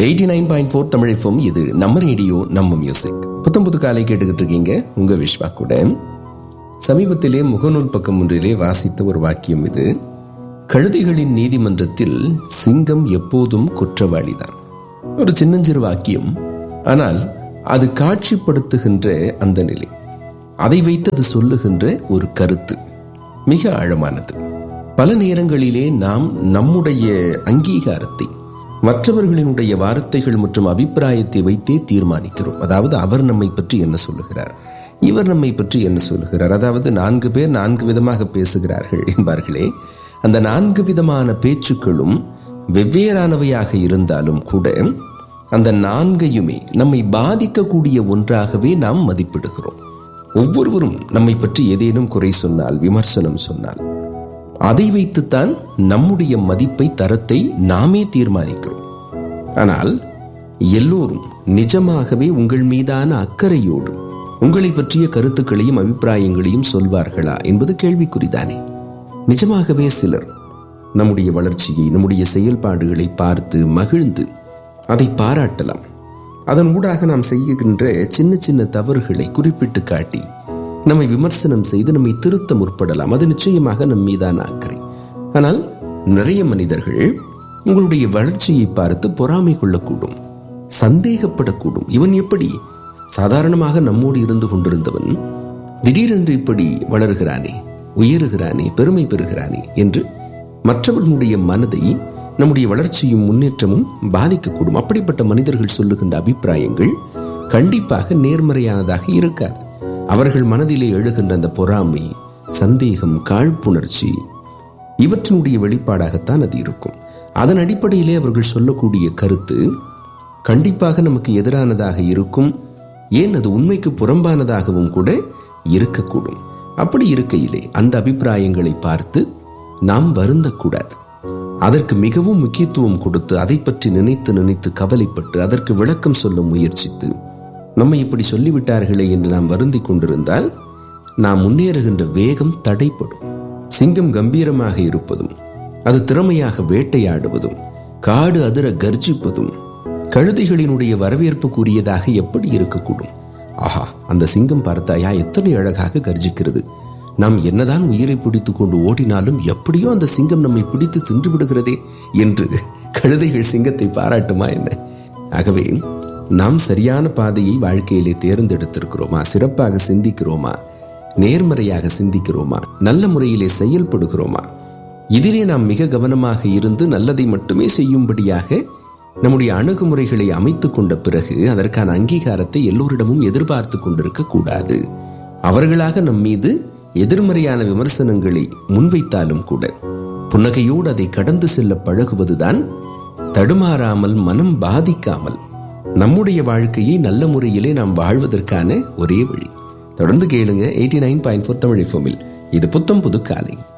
eighty nine point four Tamil FM இது நம்ம radio நம்ம மியூசிக் புத்தம் புது காலை கேட்டுக்கிட்டு இருக்கீங்க உங்க விஸ்வா கூட சமீபத்திலே முகநூல் பக்கம் ஒன்றிலே வாசித்த ஒரு வாக்கியம் இது கழுதைகளின் நீதிமன்றத்தில் சிங்கம் எப்போதும் குற்றவாளிதான் ஒரு சின்னஞ்சிறு வாக்கியம் ஆனால் அது காட்சிப்படுத்துகின்ற அந்த நிலை அதை வைத்து அது சொல்லுகின்ற ஒரு கருத்து மிக ஆழமானது பல நேரங்களிலே நாம் நம்முடைய அங்கீகாரத்தை மற்றவர்களினுடைய வார்த்தைகள் மற்றும் அபிப்பிராயத்தை வைத்தே தீர்மானிக்கிறோம் அதாவது அவர் நம்மை பற்றி என்ன சொல்லுகிறார் இவர் நம்மை பற்றி என்ன சொல்லுகிறார் அதாவது நான்கு பேர் நான்கு விதமாக பேசுகிறார்கள் என்பார்களே அந்த நான்கு விதமான பேச்சுக்களும் வெவ்வேறானவையாக இருந்தாலும் கூட அந்த நான்கையுமே நம்மை பாதிக்கக்கூடிய ஒன்றாகவே நாம் மதிப்பிடுகிறோம் ஒவ்வொருவரும் நம்மை பற்றி ஏதேனும் குறை சொன்னால் விமர்சனம் சொன்னால் அதை வைத்துத்தான் நம்முடைய மதிப்பை தரத்தை நாமே தீர்மானிக்கிறோம் ஆனால் எல்லோரும் நிஜமாகவே உங்கள் மீதான அக்கறையோடு உங்களை பற்றிய கருத்துக்களையும் அபிப்பிராயங்களையும் சொல்வார்களா என்பது கேள்விக்குறிதானே நிஜமாகவே சிலர் நம்முடைய வளர்ச்சியை நம்முடைய செயல்பாடுகளை பார்த்து மகிழ்ந்து அதை பாராட்டலாம் அதன் ஊடாக நாம் செய்கின்ற சின்ன சின்ன தவறுகளை குறிப்பிட்டு காட்டி நம்மை விமர்சனம் செய்து நம்மை திருத்த முற்படலாம் அது நிச்சயமாக நம் மீதான அக்கறை ஆனால் நிறைய மனிதர்கள் உங்களுடைய வளர்ச்சியை பார்த்து பொறாமை கொள்ளக்கூடும் சந்தேகப்படக்கூடும் இவன் எப்படி சாதாரணமாக நம்மோடு இருந்து கொண்டிருந்தவன் திடீரென்று இப்படி வளர்கிறானே உயருகிறானே பெருமை பெறுகிறானே என்று மற்றவர்களுடைய மனதை நம்முடைய வளர்ச்சியும் முன்னேற்றமும் பாதிக்கக்கூடும் அப்படிப்பட்ட மனிதர்கள் சொல்லுகின்ற அபிப்பிராயங்கள் கண்டிப்பாக நேர்மறையானதாக இருக்காது அவர்கள் மனதிலே எழுகின்ற அந்த பொறாமை சந்தேகம் காழ்ப்புணர்ச்சி இவற்றினுடைய வெளிப்பாடாகத்தான் அது இருக்கும் அதன் அடிப்படையிலே அவர்கள் சொல்லக்கூடிய கருத்து கண்டிப்பாக நமக்கு எதிரானதாக இருக்கும் ஏன் அது உண்மைக்கு புறம்பானதாகவும் கூட இருக்கக்கூடும் அப்படி இருக்கையிலே அந்த அபிப்பிராயங்களை பார்த்து நாம் வருந்தக்கூடாது அதற்கு மிகவும் முக்கியத்துவம் கொடுத்து அதை பற்றி நினைத்து நினைத்து கவலைப்பட்டு அதற்கு விளக்கம் சொல்ல முயற்சித்து நம்மை இப்படி சொல்லிவிட்டார்களே என்று நாம் வருந்தி கொண்டிருந்தால் நாம் முன்னேறுகின்ற வேகம் தடைப்படும் சிங்கம் கம்பீரமாக இருப்பதும் அது திறமையாக வேட்டையாடுவதும் காடு அதிர கர்ஜிப்பதும் கழுதைகளினுடைய வரவேற்புக்குரியதாக எப்படி இருக்கக்கூடும் ஆஹா அந்த சிங்கம் பார்த்தாயா எத்தனை அழகாக கர்ஜிக்கிறது நாம் என்னதான் உயிரை பிடித்துக் கொண்டு ஓடினாலும் எப்படியோ அந்த சிங்கம் நம்மை பிடித்து தின்று விடுகிறதே என்று கழுதைகள் சிங்கத்தை பாராட்டுமா என்ன ஆகவே நாம் சரியான பாதையை வாழ்க்கையிலே தேர்ந்தெடுத்திருக்கிறோமா சிறப்பாக சிந்திக்கிறோமா நேர்மறையாக சிந்திக்கிறோமா நல்ல முறையிலே செயல்படுகிறோமா இதிலே நாம் மிக கவனமாக இருந்து நல்லதை மட்டுமே செய்யும்படியாக நம்முடைய அணுகுமுறைகளை அமைத்துக் கொண்ட பிறகு அதற்கான அங்கீகாரத்தை எல்லோரிடமும் எதிர்பார்த்து கொண்டிருக்க கூடாது அவர்களாக நம் மீது எதிர்மறையான விமர்சனங்களை முன்வைத்தாலும் கூட புன்னகையோடு அதை கடந்து செல்ல பழகுவதுதான் தடுமாறாமல் மனம் பாதிக்காமல் நம்முடைய வாழ்க்கையை நல்ல முறையிலே நாம் வாழ்வதற்கான ஒரே வழி தொடர்ந்து கேளுங்க eighty nine point four Tamil இது புத்தம் புது காலை